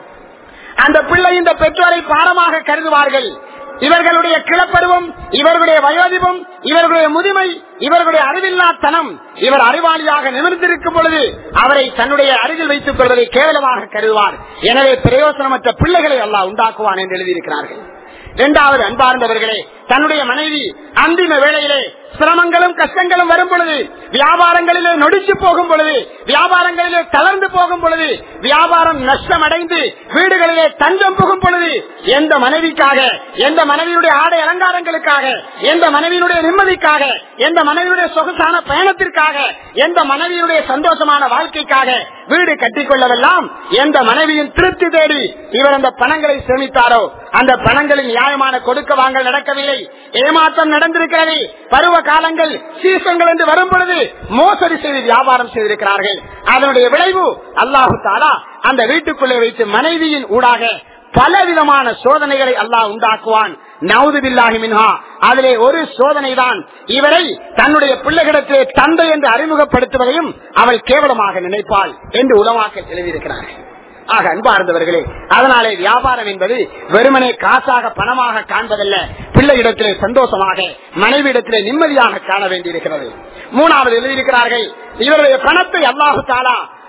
அந்த பிள்ளை இந்த பெற்றோரை பாரமாக கருதுவார்கள் இவர்களுடைய கிளப்பருவம் இவர்களுடைய வயோதிபம் இவர்களுடைய முதுமை இவர்களுடைய அறிவில்லாத்தனம் இவர் அறிவாளியாக நிமிர்ந்திருக்கும் பொழுது அவரை தன்னுடைய அருகில் வைத்துக் கொள்வதை கேவலமாக கருதுவார் எனவே பிரயோசனமற்ற பிள்ளைகளை அல்லாஹ் உண்டாக்குவான் என்று எழுதியிருக்கிறார்கள் இரண்டாவது அன்பார்ந்தவர்களே தன்னுடைய மனைவி அந்திம வேளையிலே சிரமங்களும் கஷ்டங்களும் வரும் பொழுது வியாபாரங்களிலே நொடிச்சு போகும் பொழுது வியாபாரங்களிலே தளர்ந்து போகும் பொழுது வியாபாரம் நஷ்டம் அடைந்து வீடுகளிலே தஞ்சம் புகும் பொழுது எந்த மனைவிக்காக எந்த மனைவியுடைய ஆடை அலங்காரங்களுக்காக எந்த மனைவியினுடைய நிம்மதிக்காக எந்த மனைவியுடைய சொகுசான பயணத்திற்காக எந்த மனைவியுடைய சந்தோஷமான வாழ்க்கைக்காக வீடு கட்டிக்கொள்ளவெல்லாம் எந்த மனைவியின் திருப்தி தேடி இவர் அந்த பணங்களை சேமித்தாரோ அந்த பணங்களின் நியாயமான கொடுக்க வாங்கல் நடக்கவில்லை ஏமாற்றம் நடந்திருக்கிறது பருவ காலங்கள் சீசங்கள் என்று வரும் பொழுது மோசடி செய்து வியாபாரம் செய்திருக்கிறார்கள் அதனுடைய விளைவு அல்லாஹு தாலா அந்த வீட்டுக்குள்ளே வைத்து மனைவியின் ஊடாக பல விதமான சோதனைகளை அல்லாஹ் உண்டாக்குவான் நவுதுபில்லாஹி மின்ஹா அதிலே ஒரு சோதனை தான் இவரை தன்னுடைய பிள்ளைகளிடத்திலே தந்தை என்று அறிமுகப்படுத்துவதையும் அவள் கேவலமாக நினைப்பாள் என்று உலமாக்கல் எழுதியிருக்கிறார்கள் ஆக அன்பார்ந்தவர்களே அதனாலே வியாபாரம் என்பது வெறுமனே காசாக பணமாக காண்பதல்ல பிள்ளை இடத்திலே சந்தோஷமாக மனைவி இடத்திலே நிம்மதியாக காண வேண்டியிருக்கிறது மூணாவது எழுதியிருக்கிறார்கள் இவருடைய பணத்தை அல்லாஹு தாலா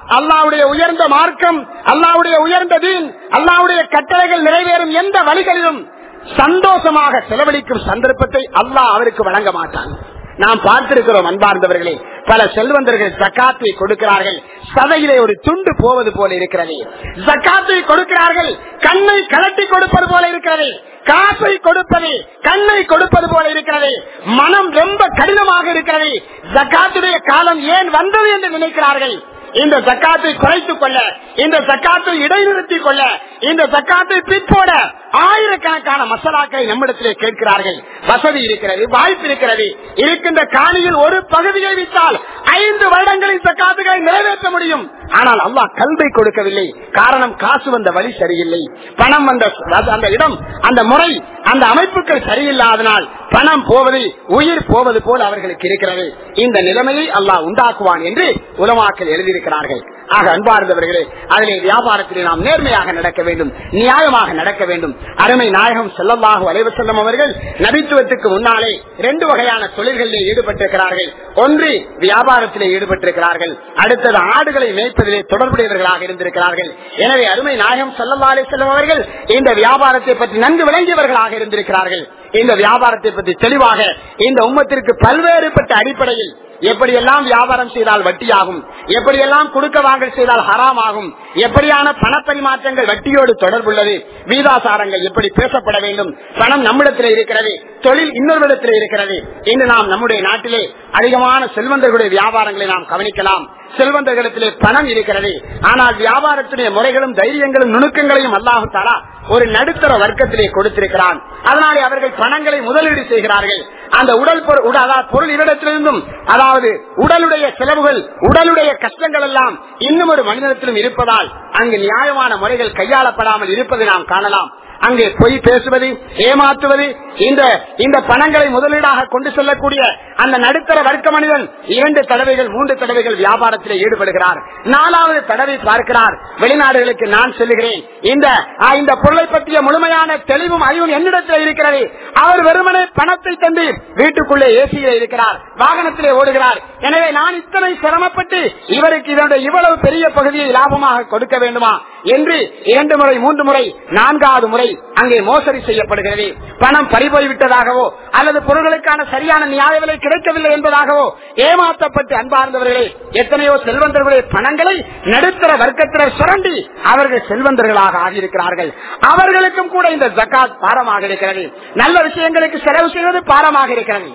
அல்லாவுடைய உயர்ந்த மார்க்கம் அல்லாவுடைய உயர்ந்த தீன் அல்லாவுடைய கட்டளைகள் நிறைவேறும் எந்த வழிகளிலும் சந்தோஷமாக செலவழிக்கும் சந்தர்ப்பத்தை அல்லாஹ் அவருக்கு வழங்க மாட்டான் நாம் பார்த்திருக்கிறோம் அன்பார்ந்தவர்களே பல செல்வந்தர்கள் ஜக்காத்தை கொடுக்கிறார்கள் சதையிலே ஒரு துண்டு போவது போல இருக்கிறது ஜக்காத்தை கொடுக்கிறார்கள் கண்ணை கலட்டி கொடுப்பது போல இருக்கிறது காசை கொடுப்பது கண்ணை கொடுப்பது போல இருக்கிறது மனம் ரொம்ப கடினமாக இருக்கிறது ஜக்காத்துடைய காலம் ஏன் வந்தது என்று நினைக்கிறார்கள் இந்த ஜக்காத்தை குறைத்துக் கொள்ள இந்த ஜக்காத்தை இடைநிறுத்திக் கொள்ள இந்த ஜக்காத்தை பிற்போட ஆயிரக்கணக்கான மசாலாக்களை நம்மிடத்திலே கேட்கிறார்கள் வசதி இருக்கிறது வாய்ப்பு இருக்கிறது இருக்கின்ற காணியில் ஒரு பகுதியை விட்டால் ஐந்து வருடங்களில் ஜக்காத்துகளை நிறைவேற்ற முடியும் ஆனால் அல்லாஹ் கல்வை கொடுக்கவில்லை காரணம் காசு வந்த வழி சரியில்லை பணம் வந்த அந்த இடம் அந்த முறை அந்த அமைப்புகள் சரியில்லாதனால் பணம் போவது உயிர் போவது போல் அவர்களுக்கு இருக்கிறது இந்த நிலைமையை அல்லாஹ் உண்டாக்குவான் என்று உலமாக்கள் எழுதியிருக்கிறார்கள் ஆக அன்பார்ந்தவர்களே அதிலே வியாபாரத்திலே நாம் நேர்மையாக நடக்க வேண்டும் நியாயமாக நடக்க வேண்டும் அருமை நாயகம் செல்லமாக வளைவு செல்லும் அவர்கள் நபித்துவத்துக்கு முன்னாலே ரெண்டு வகையான தொழில்களிலே ஈடுபட்டிருக்கிறார்கள் ஒன்று வியாபாரத்திலே ஈடுபட்டிருக்கிறார்கள் அடுத்தது ஆடுகளை மேய்ப்பதிலே தொடர்புடையவர்களாக இருந்திருக்கிறார்கள் எனவே அருமை நாயகம் செல்லல்லா அலி செல்லும் அவர்கள் இந்த வியாபாரத்தை பற்றி நன்கு விளங்கியவர்களாக இருந்திருக்கிறார்கள் இந்த வியாபாரத்தை பற்றி தெளிவாக இந்த உம்மத்திற்கு பல்வேறுபட்ட அடிப்படையில் எப்படியெல்லாம் வியாபாரம் செய்தால் வட்டியாகும் எப்படியெல்லாம் கொடுக்க வாங்கல் செய்தால் ஹராம் ஆகும் எப்படியான பணப்பரிமாற்றங்கள் வட்டியோடு தொடர்புள்ளது வீதாசாரங்கள் எப்படி பேசப்பட வேண்டும் பணம் நம்மிடத்தில் இருக்கிறது தொழில் இன்னொரு இருக்கிறது இன்று நாம் நம்முடைய நாட்டிலே அதிகமான செல்வந்தர்களுடைய வியாபாரங்களை நாம் கவனிக்கலாம் செல்வந்தர்களிடத்திலே பணம் இருக்கிறது ஆனால் வியாபாரத்துடைய முறைகளும் தைரியங்களும் நுணுக்கங்களையும் அல்லாஹு தாலா ஒரு நடுத்தர வர்க்கத்திலே கொடுத்திருக்கிறான் அதனாலே அவர்கள் பணங்களை முதலீடு செய்கிறார்கள் அந்த உடல் பொருள் அதாவது பொருள் இவ்விடத்திலிருந்தும் அதாவது உடலுடைய செலவுகள் உடலுடைய கஷ்டங்கள் எல்லாம் இன்னும் ஒரு மனிதத்திலும் இருப்பதால் அங்கு நியாயமான முறைகள் கையாளப்படாமல் இருப்பதை நாம் காணலாம் அங்கே பொய் பேசுவது ஏமாற்றுவது இந்த இந்த பணங்களை முதலீடாக கொண்டு செல்லக்கூடிய அந்த நடுத்தர வர்க்க மனிதன் இரண்டு தடவைகள் மூன்று தடவைகள் வியாபாரத்தில் ஈடுபடுகிறார் நாலாவது தடவை பார்க்கிறார் வெளிநாடுகளுக்கு நான் செல்லுகிறேன் இந்த இந்த பொருளை பற்றிய முழுமையான தெளிவும் அறிவும் என்னிடத்தில் இருக்கிறது அவர் வெறுமனே பணத்தை தந்து வீட்டுக்குள்ளே ஏசியில இருக்கிறார் வாகனத்திலே ஓடுகிறார் எனவே நான் இத்தனை சிரமப்பட்டு இவருக்கு இதனுடைய இவ்வளவு பெரிய பகுதியை லாபமாக கொடுக்க வேண்டுமா என்று இரண்டு முறை மூன்று முறை நான்காவது முறை அங்கே மோசடி செய்யப்படுகிறது பணம் பறிபோய்விட்டதாகவோ அல்லது பொருட்களுக்கான சரியான நியாய விலை கிடைக்கவில்லை என்பதாகவோ ஏமாற்றப்பட்டு அன்பார்ந்தவர்களே எத்தனையோ செல்வந்தர்களுடைய பணங்களை நடுத்தர வர்க்கத்தினர் சுரண்டி அவர்கள் செல்வந்தர்களாக ஆகியிருக்கிறார்கள் அவர்களுக்கும் கூட இந்த ஜக்காத் பாரமாக இருக்கிறது நல்ல விஷயங்களுக்கு செலவு செய்வது பாரமாக இருக்கிறது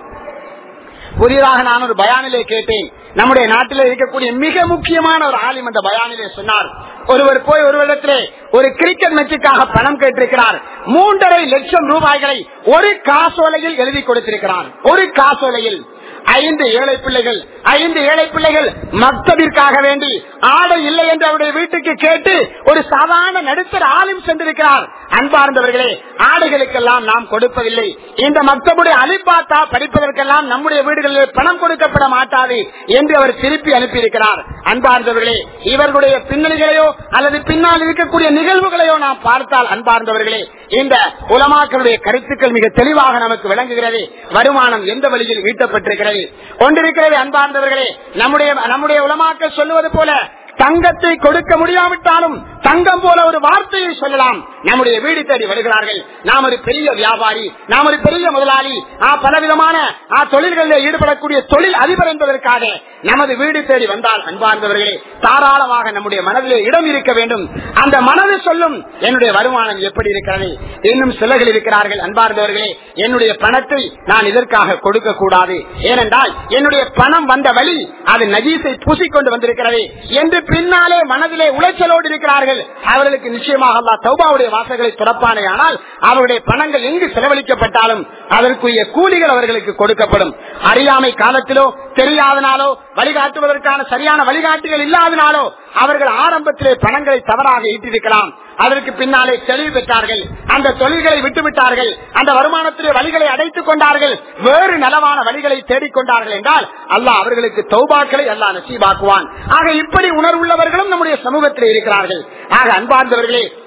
புதிதாக நான் ஒரு பயானிலே கேட்டேன் நம்முடைய நாட்டிலே இருக்கக்கூடிய மிக முக்கியமான ஒரு ஆலிம் அந்த பயானிலே சொன்னார் ஒருவர் போய் ஒருவரிடத்திலே ஒரு கிரிக்கெட் மேட்சுக்காக பணம் கேட்டிருக்கிறார் மூன்றரை லட்சம் ரூபாய்களை ஒரு காசோலையில் எழுதி கொடுத்திருக்கிறார் ஒரு காசோலையில் ஐந்து ஏழை பிள்ளைகள் ஐந்து ஏழை பிள்ளைகள் மக்தபிற்காக வேண்டி ஆடை இல்லை என்று அவருடைய வீட்டுக்கு கேட்டு ஒரு சாதாரண நடுத்தர ஆளும் சென்றிருக்கிறார் அன்பார்ந்தவர்களே ஆடைகளுக்கெல்லாம் நாம் கொடுப்பதில்லை இந்த மக்தபுடைய அலிபாத்தா படிப்பதற்கெல்லாம் நம்முடைய வீடுகளில் பணம் கொடுக்கப்பட மாட்டாது என்று அவர் திருப்பி அனுப்பியிருக்கிறார் அன்பார்ந்தவர்களே இவர்களுடைய பின்னணிகளையோ அல்லது பின்னால் இருக்கக்கூடிய நிகழ்வுகளையோ நாம் பார்த்தால் அன்பார்ந்தவர்களே இந்த உலமாக்களுடைய கருத்துக்கள் மிக தெளிவாக நமக்கு விளங்குகிறது வருமானம் எந்த வழியில் ஈட்டப்பட்டிருக்கிறது கொண்டிருக்கிறது அன்பார்ந்தவர்களே நம்முடைய நம்முடைய உலமாக்கள் சொல்லுவது போல தங்கத்தை கொடுக்க முடியாவிட்டாலும் தங்கம் போல ஒரு வார்த்தையை சொல்லலாம் நம்முடைய வீடு தேடி வருகிறார்கள் நாம் ஒரு பெரிய வியாபாரி நாம் ஒரு பெரிய முதலாளி பலவிதமான தொழில்களில் ஈடுபடக்கூடிய தொழில் அதிபர் என்பதற்காக நமது வீடு தேடி வந்தால் அன்பார்ந்தவர்களே தாராளமாக நம்முடைய மனதிலே இடம் இருக்க வேண்டும் அந்த மனது சொல்லும் என்னுடைய வருமானம் எப்படி இருக்கிறது இன்னும் சிலர்கள் இருக்கிறார்கள் அன்பார்ந்தவர்களே என்னுடைய பணத்தை நான் இதற்காக கொடுக்க கூடாது ஏனென்றால் என்னுடைய பணம் வந்த வழி அது நஜீஸை பூசிக்கொண்டு வந்திருக்கிறது என்று பின்னாலே மனதிலே உளைச்சலோடு இருக்கிறார்கள் அவர்களுக்கு நிச்சயமாக அல்லா தௌபாவுடைய வாசல்களை துறப்பானே ஆனால் அவருடைய பணங்கள் எங்கு செலவழிக்கப்பட்டாலும் அதற்குரிய கூலிகள் அவர்களுக்கு கொடுக்கப்படும் அறியாமை காலத்திலோ தெரியாதனாலோ வழிகாட்டுவதற்கான சரியான வழிகாட்டுகள் இல்லாதனாலோ அவர்கள் ஆரம்பத்திலே பணங்களை தவறாக ஈட்டிருக்கலாம் அதற்கு பின்னாலே தெளிவு பெற்றார்கள் அந்த தொழில்களை விட்டுவிட்டார்கள் அந்த வருமானத்திலே வழிகளை அடைத்துக் கொண்டார்கள் வேறு நலவான வழிகளை தேடிக்கொண்டார்கள் என்றால் அல்லாஹ் அவர்களுக்கு தௌபாக்களை அல்லாஹ் நசீபாக்குவான் ஆக இப்படி உணர்வுள்ளவர்களும் நம்முடைய சமூகத்தில் இருக்கிறார்கள் ஆக அன்பார்ந்தவர்களே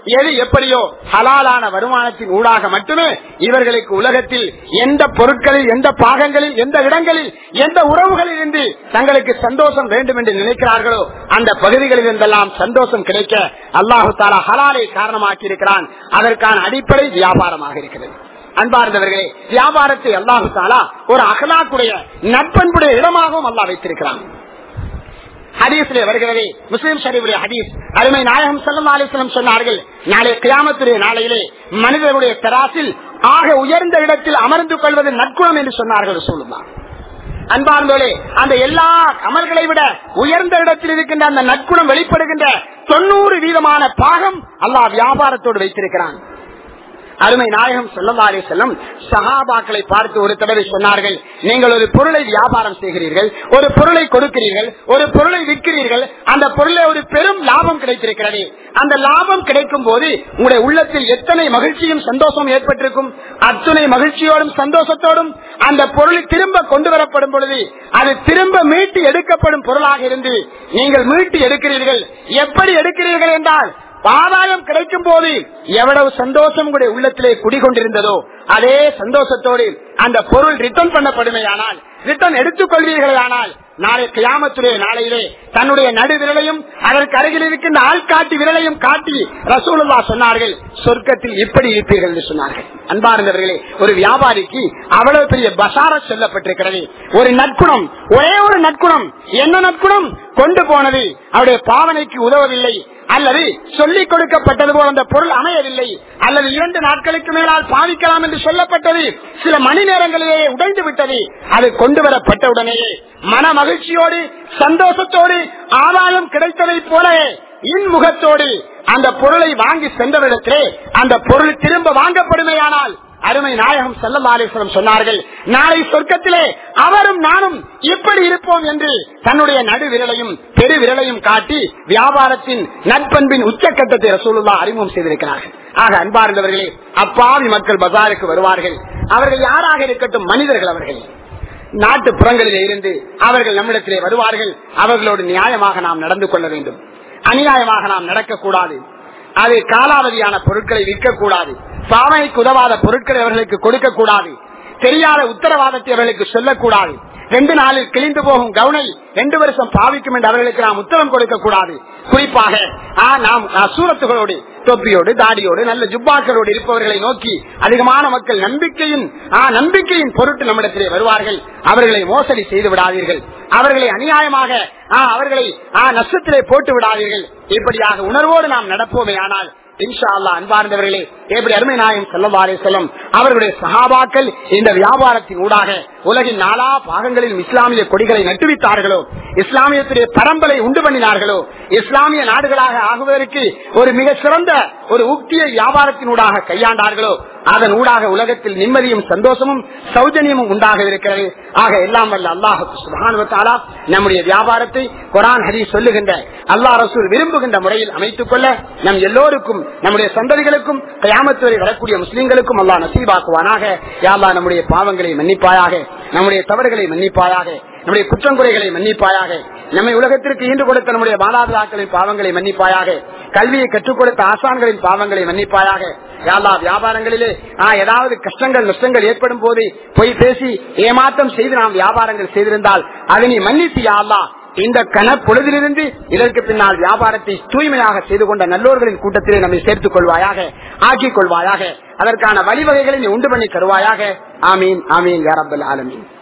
எது எப்படியோ ஹலாலான வருமானத்தின் ஊடாக மட்டுமே இவர்களுக்கு உலகத்தில் எந்த பொருட்களில் எந்த பாகங்களில் எந்த இடங்களில் எந்த உறவுகளில் இருந்து தங்களுக்கு சந்தோஷம் வேண்டும் என்று நினைக்கிறார்களோ அந்த பகுதிகளில் இருந்தெல்லாம் சந்தோஷம் கிடைக்க அல்லாஹு தாலா ஹலாலை காரணமாக்கி இருக்கிறான் அதற்கான அடிப்படை வியாபாரமாக இருக்கிறது அன்பார்ந்தவர்களே வியாபாரத்தை அல்லாஹு தாலா ஒரு அகலாக்குடைய நட்பண்புடைய இடமாகவும் அல்லாஹ் வைத்திருக்கிறான் ஹதீஸிலே வருகிறது முஸ்லிம் ஷரீஃபுடைய ஹதீஸ் அருமை நாயகம் சல்லா அலிஸ்லம் சொன்னார்கள் நாளை கியாமத்துடைய நாளையிலே மனிதர்களுடைய தராசில் ஆக உயர்ந்த இடத்தில் அமர்ந்து கொள்வது நற்குணம் என்று சொன்னார்கள் சொல்லுதான் அன்பார்ந்தோலே அந்த எல்லா அமல்களை விட உயர்ந்த இடத்தில் இருக்கின்ற அந்த நற்குணம் வெளிப்படுகின்ற தொண்ணூறு வீதமான பாகம் அல்லாஹ் வியாபாரத்தோடு வைத்திருக்கிறான் அருமை நாயகம் சொல்லலாரே செல்லும் சஹாபாக்களை பார்த்து ஒரு தடவை சொன்னார்கள் நீங்கள் ஒரு பொருளை வியாபாரம் செய்கிறீர்கள் ஒரு பொருளை கொடுக்கிறீர்கள் ஒரு பொருளை விற்கிறீர்கள் அந்த பொருளை ஒரு பெரும் லாபம் கிடைத்திருக்கிறது அந்த லாபம் கிடைக்கும் போது உங்களுடைய உள்ளத்தில் எத்தனை மகிழ்ச்சியும் சந்தோஷம் ஏற்பட்டிருக்கும் அத்துணை மகிழ்ச்சியோடும் சந்தோஷத்தோடும் அந்த பொருள் திரும்ப கொண்டு வரப்படும் பொழுது அது திரும்ப மீட்டு எடுக்கப்படும் பொருளாக இருந்து நீங்கள் மீட்டு எடுக்கிறீர்கள் எப்படி எடுக்கிறீர்கள் என்றால் ஆதாயம் கிடைக்கும் போது எவ்வளவு சந்தோஷம் உங்களுடைய உள்ளத்திலே குடிகொண்டிருந்ததோ அதே சந்தோஷத்தோடு அந்த பொருள் ரிட்டர்ன் பண்ணப்படுமையானால் ரிட்டர்ன் எடுத்துக் கொள்வீர்களானால் நாளை கியாமத்துடைய நாளையிலே தன்னுடைய நடு விரலையும் அதற்கு அருகில் இருக்கின்ற ஆள்காட்டி விரலையும் காட்டி ரசூலுல்லா சொன்னார்கள் சொர்க்கத்தில் இப்படி இருப்பீர்கள் என்று சொன்னார்கள் அன்பார்ந்தவர்களே ஒரு வியாபாரிக்கு அவ்வளவு பெரிய பசார சொல்லப்பட்டிருக்கிறது ஒரு நற்குணம் ஒரே ஒரு நற்குணம் என்ன நற்குணம் கொண்டு போனது அவருடைய பாவனைக்கு உதவவில்லை அல்லது சொல்லிக் கொடுக்கப்பட்டது போல அந்த பொருள் அமையவில்லை அல்லது இரண்டு நாட்களுக்கு மேலால் பாதிக்கலாம் என்று சொல்லப்பட்டது சில மணி நேரங்களிலேயே உடைந்து விட்டது அது கொண்டு வரப்பட்ட உடனேயே மன மகிழ்ச்சியோடு சந்தோஷத்தோடு ஆதாயம் கிடைத்ததை போலவே இன்முகத்தோடு அந்த பொருளை வாங்கி சென்றவரிடத்திலே அந்த பொருள் திரும்ப வாங்கப்படுமையானால் அருமை நாயகம் செல்லமாலேஸ்வரம் சொன்னார்கள் நாளை சொர்க்கத்திலே அவரும் நானும் இப்படி இருப்போம் என்று தன்னுடைய நடு விரலையும் பெரு விரலையும் காட்டி வியாபாரத்தின் நட்பண்பின் உச்சக்கட்டத்தை ரசூலுல்லா அறிமுகம் செய்திருக்கிறார்கள் ஆக அன்பார்ந்தவர்களே அப்பாவி மக்கள் பஜாருக்கு வருவார்கள் அவர்கள் யாராக இருக்கட்டும் மனிதர்கள் அவர்கள் நாட்டு புறங்களிலே இருந்து அவர்கள் நம்மிடத்திலே வருவார்கள் அவர்களோடு நியாயமாக நாம் நடந்து கொள்ள வேண்டும் அநியாயமாக நாம் நடக்கக்கூடாது அது காலாவதியான பொருட்களை விற்கக்கூடாது பாவனைக்கு உதவாத பொருட்களை அவர்களுக்கு கொடுக்க கூடாது தெரியாத உத்தரவாதத்தை அவர்களுக்கு சொல்லக்கூடாது ரெண்டு நாளில் கிழிந்து போகும் கவுனை ரெண்டு வருஷம் பாவிக்கும் என்று அவர்களுக்கு நாம் உத்தரவு கொடுக்க கூடாது குறிப்பாக ஆ, நாம் ஆ, சூரத்துகளோடு தொப்பியோடு தாடியோடு நல்ல ஜுப்பாக்களோடு இருப்பவர்களை நோக்கி அதிகமான மக்கள் நம்பிக்கையின் ஆ, நம்பிக்கையின் பொருட்டு நம்மிடத்திலே வருவார்கள் அவர்களை மோசடி செய்து விடாதீர்கள் அவர்களை அநியாயமாக ஆ, அவர்களை ஆ, நஷ்டத்திலே போட்டு விடாதீர்கள் இப்படியாக உணர்வோடு நாம் நடப்போமே ஆனால் இன்ஷா அல்லா அன்பார்ந்தவர்களே எப்படி அருமை நாயம் செல்லவாரே செல்லும் அவர்களுடைய சகாபாக்கள் இந்த வியாபாரத்தின் ஊடாக உலகின் நாலா பாகங்களில் இஸ்லாமிய கொடிகளை நட்டுவித்தார்களோ இஸ்லாமியத்துடைய பரம்பலை உண்டு பண்ணினார்களோ இஸ்லாமிய நாடுகளாக ஆகுவதற்கு ஒரு மிக சிறந்த ஒரு உக்தியை வியாபாரத்தின் ஊடாக கையாண்டார்களோ அதன் ஊடாக உலகத்தில் நிம்மதியும் சந்தோஷமும் சௌஜன்யமும் உண்டாக இருக்கிறது ஆக எல்லாம் வல்ல அல்லாஹு சுபானுவத்தாலா நம்முடைய வியாபாரத்தை குரான் ஹரி சொல்லுகின்ற அல்லாஹ் ரசூல் விரும்புகின்ற முறையில் அமைத்துக் கொள்ள நம் எல்லோருக்கும் நம்முடைய சந்ததிகளுக்கும் கயாமத்து வரை வரக்கூடிய முஸ்லீம்களுக்கும் அல்லாஹ் நசீபாக்குவானாக யாழ்லா நம்முடைய பாவங்களை மன்னிப்பாயாக நம்முடைய தவறுகளை மன்னிப்பாயாக நம்முடைய குற்றங்குறைகளை மன்னிப்பாயாக நம்மை உலகத்திற்கு ஈண்டு கொடுத்த நம்முடைய மாதாபிதாக்களின் பாவங்களை மன்னிப்பாயாக கல்வியை கற்றுக் கொடுத்த ஆசான்களின் பாவங்களை மன்னிப்பாயாக யாழ்லா வியாபாரங்களிலே ஆ, ஏதாவது கஷ்டங்கள் நஷ்டங்கள் ஏற்படும் போது பொய் பேசி ஏமாற்றம் செய்து நாம் வியாபாரங்கள் செய்திருந்தால் அதை நீ மன்னித்து யாழ்லா இந்த கன பொழுதிலிருந்து இதற்கு பின்னால் வியாபாரத்தை தூய்மையாக செய்து கொண்ட நல்லோர்களின் கூட்டத்திலே நம்மை சேர்த்துக் கொள்வாயாக ஆக்கிக் கொள்வாயாக அதற்கான வழிவகைகளை நீ உண்டு பண்ணி தருவாயாக ஆமீன் ஆமீன் யாரப்பல் ஆலமீன்